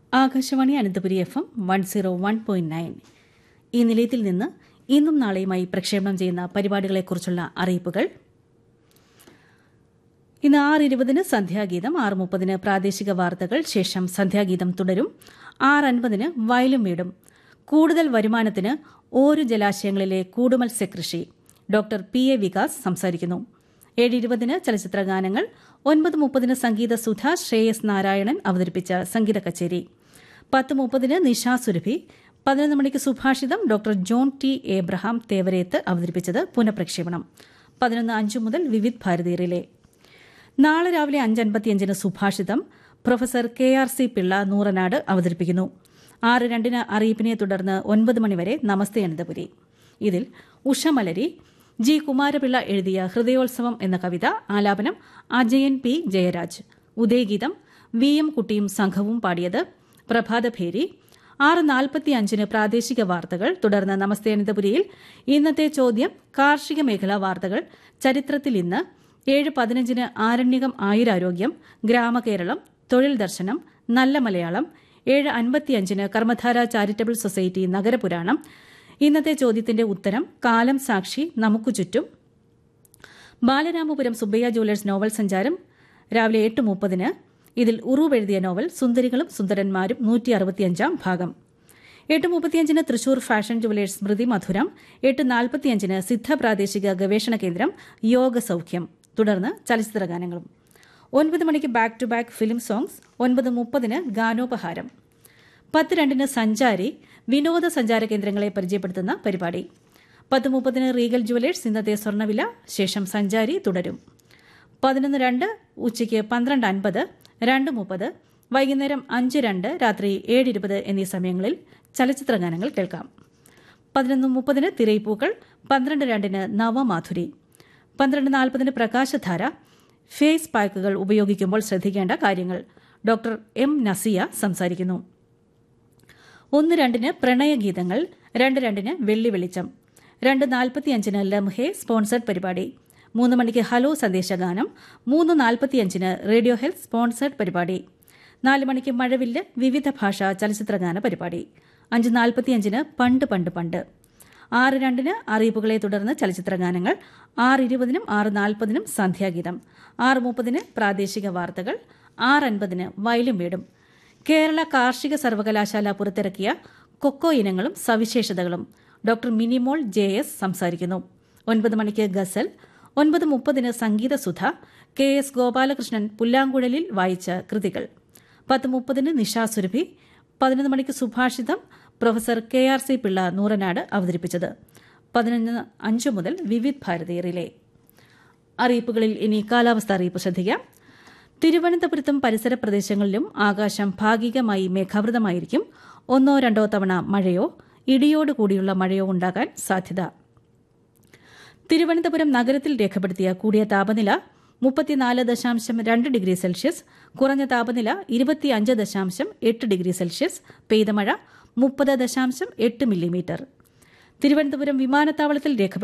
Akashvani Ananthapuri F M one zero one point nine ഈ നിലയത്തിൽ നിന്ന് ഇന്നും നാളെയുമായി പ്രക്ഷേപണം ചെയ്യുന്ന പരിപാടികളെക്കുറിച്ചുള്ള അറിയിപ്പുകൾ ഇന്ന് ആറ് ഇരുപതിന് സന്ധ്യാഗീതം ആറ് മുപ്പതിന് പ്രാദേശിക വാർത്തകൾ ശേഷം സന്ധ്യാഗീതം തുടരും ആറ് അൻപതിന് വയലും വീടും കൂടുതൽ വരുമാനത്തിന് ഓരോ ജലാശയങ്ങളിലെ കൂടുമത്സ്യകൃഷി ഡോക്ടർ പി എ വികാസ് സംസാരിക്കുന്നു ഏഴ് ഇരുപതിന് ചലച്ചിത്ര ഗാനങ്ങൾ ഒൻപത് മുപ്പതിന് സംഗീത സുധ ശ്രേയസ് നാരായണൻ അവതരിപ്പിച്ച സംഗീത കച്ചേരി പത്ത് മുപ്പതിന് നിഷാ സുരഭി പതിനൊന്ന് മണിക്ക് Subhashitham doctor John T Abraham Thevarethu അവതരിപ്പിച്ചത് പുനഃപ്രക്ഷേപണം പതിനൊന്ന് അഞ്ചു മുതൽ വിവിധ് ഭാരതി റിലേ നാളെ രാവിലെ അഞ്ചൻപത്തിയഞ്ചിന് Subhashitham professor K R C Pillai Nooranad അവതരിപ്പിക്കുന്നു ആറ് രണ്ടിന് അറിയിപ്പിനെ തുടർന്ന് ഒൻപത് മണിവരെ നമസ്തേ അനന്തപുരി ഇതിൽ ഉഷമലരി ജി കുമാരപിള്ള എഴുതിയ ഹൃദയോത്സവം എന്ന കവിത ആലാപനം Ajayan P Jayaraj Udayageetham V M കുട്ടിയും സംഘവും പാടിയത് പ്രഭാതഭേരി ആറ് നാൽപ്പത്തിയഞ്ചിന് പ്രാദേശിക വാർത്തകൾ തുടർന്ന് നമസ്തേ അനന്തപുരിയിൽ ഇന്നത്തെ ചോദ്യം കാർഷിക മേഖലാ വാർത്തകൾ ചരിത്രത്തിൽ ഇന്ന് ഏഴ് പതിനഞ്ചിന് ആരണ്യകം ആയുരാരോഗ്യം ഗ്രാമകേരളം തൊഴിൽ ദർശനം നല്ല മലയാളം ഏഴ് അൻപത്തിയഞ്ചിന് കർമ്മധാര ചാരിറ്റബിൾ സൊസൈറ്റി നഗരപുരാണം ഇന്നത്തെ ചോദ്യത്തിന്റെ ഉത്തരം കാലം സാക്ഷി നമുക്കു ചുറ്റും ബാലരാമപുരം സുബ്ബയ്യ ജുവലേഴ്സ് നോവൽ സഞ്ചാരം രാവിലെ എട്ട് മുപ്പതിന് ഇതിൽ ഉറൂബ് എഴുതിയ നോവൽ സുന്ദരികളും സുന്ദരന്മാരും നൂറ്റി അറുപത്തിയഞ്ചാം ഭാഗം എട്ട് മുപ്പത്തിയഞ്ചിന് തൃശൂർ ഫാഷൻ ജുവലേഴ്സ് സ്മൃതി മധുരം എട്ട് നാൽപ്പത്തിയഞ്ചിന് സിദ്ധ പ്രാദേശിക ഗവേഷണ കേന്ദ്രം യോഗ സൌഖ്യം തുടർന്ന് ചലച്ചിത്ര ഗാനങ്ങളും ഒൻപത് മണിക്ക് back to back film songs ഒൻപത് മുപ്പതിന് ഗാനോപഹാരം പത്ത് രണ്ടിന് സഞ്ചാരി വിനോദസഞ്ചാര കേന്ദ്രങ്ങളെ പരിചയപ്പെടുത്തുന്ന പരിപാടി പത്ത് മുപ്പതിന് റീഗൽ ജുവലേഴ്സ് ഇന്നത്തെ സ്വർണ്ണവില ശേഷം സഞ്ചാരി തുടരും പതിനൊന്ന് രണ്ട് ഉച്ചയ്ക്ക് പന്ത്രണ്ട് അൻപത് രണ്ട് മുപ്പത് വൈകുന്നേരം അഞ്ച് രണ്ട് രാത്രി ഏഴ് ഇരുപത് എന്നീ സമയങ്ങളിൽ ചലച്ചിത്ര ഗാനങ്ങൾ കേൾക്കാം പതിനൊന്ന് മുപ്പതിന് തിരയിപ്പൂക്കൾ പന്ത്രണ്ട് രണ്ടിന് നവമാധുരി പന്ത്രണ്ട് നാൽപ്പതിന് പ്രകാശധാര ഫേസ് പാക്കുകൾ ഉപയോഗിക്കുമ്പോൾ ശ്രദ്ധിക്കേണ്ട കാര്യങ്ങൾ ഡോക്ടർ എം നസിയ സംസാരിക്കുന്നു ഒന്ന് രണ്ടിന് പ്രണയഗീതങ്ങൾ രണ്ട് രണ്ടിന് വെള്ളി വെളിച്ചം രണ്ട് നാൽപ്പത്തിയഞ്ചിന് ലംഹെ സ്പോൺസർഡ് പരിപാടി മൂന്ന് മണിക്ക് ഹലോ സന്ദേശഗാനം മൂന്ന് നാൽപ്പത്തിയഞ്ചിന് റേഡിയോ ഹെൽത്ത് സ്പോൺസർഡ് പരിപാടി നാല് മണിക്ക് മഴവില്ല് വിവിധ ഭാഷാ ചലച്ചിത്രഗാന പരിപാടി അഞ്ച് നാൽപ്പത്തിയഞ്ചിന് പണ്ട് പണ്ട് പണ്ട് ആറ് രണ്ടിന് അറിയിപ്പുകളെ തുടർന്ന് ചലച്ചിത്രഗാനങ്ങൾ ആറ് ഇരുപതിനും ആറ് നാൽപ്പതിനും സന്ധ്യാഗീതം ആറ് മുപ്പതിന് പ്രാദേശിക വാർത്തകൾ ആറ് അൻപതിന് വയലും വീടും കേരള കാർഷിക സർവകലാശാല പുറത്തിറക്കിയ കൊക്കോ ഇനങ്ങളും സവിശേഷതകളും ഡോക്ടർ മിനിമോൾ ജെ എസ് സംസാരിക്കുന്നു ഒൻപത് മണിക്ക് ഗസൽ ഒൻപത് മുപ്പതിന് സംഗീതസുധ കെ എസ് ഗോപാലകൃഷ്ണൻ പുല്ലാങ്കുഴലിൽ വായിച്ച കൃതികൾ പത്ത് മുപ്പതിന് നിഷാ സുരഭി പതിനൊന്ന് മണിക്ക് Subhashitham professor K R C Pillai Nooranad അവതരിപ്പിച്ചത് പതിനൊന്ന് അഞ്ച് മുതൽ വിവിധ് ഭാരതി റിലേ അറിയിപ്പുകളിൽ ഇനി കാലാവസ്ഥ അറിയിപ്പ് ശ്രദ്ധിക്കാം തിരുവനന്തപുരത്തും പരിസര പ്രദേശങ്ങളിലും ആകാശം ഭാഗികമായി മേഘാവൃതമായിരിക്കും ഒന്നോ രണ്ടോ തവണ മഴയോ ഇടിയോട് കൂടിയുള്ള മഴയോ ഉണ്ടാകാൻ സാധ്യത തിരുവനന്തപുരം നഗരത്തിൽ രേഖപ്പെടുത്തിയ കൂടിയ താപനില മുപ്പത്തിനാല് ദശാംശം രണ്ട് ഡിഗ്രി സെൽഷ്യസ് കുറഞ്ഞ താപനില ഇരുപത്തിയഞ്ച് ദശാംശം എട്ട് ഡിഗ്രി സെൽഷ്യസ് പെയ്ത മഴ മുപ്പത് ദശാംശം എട്ട് മില്ലിമീറ്റർ തിരുവനന്തപുരം വിമാനത്താവളത്തിൽ രേഖപ്പെടുത്തിയ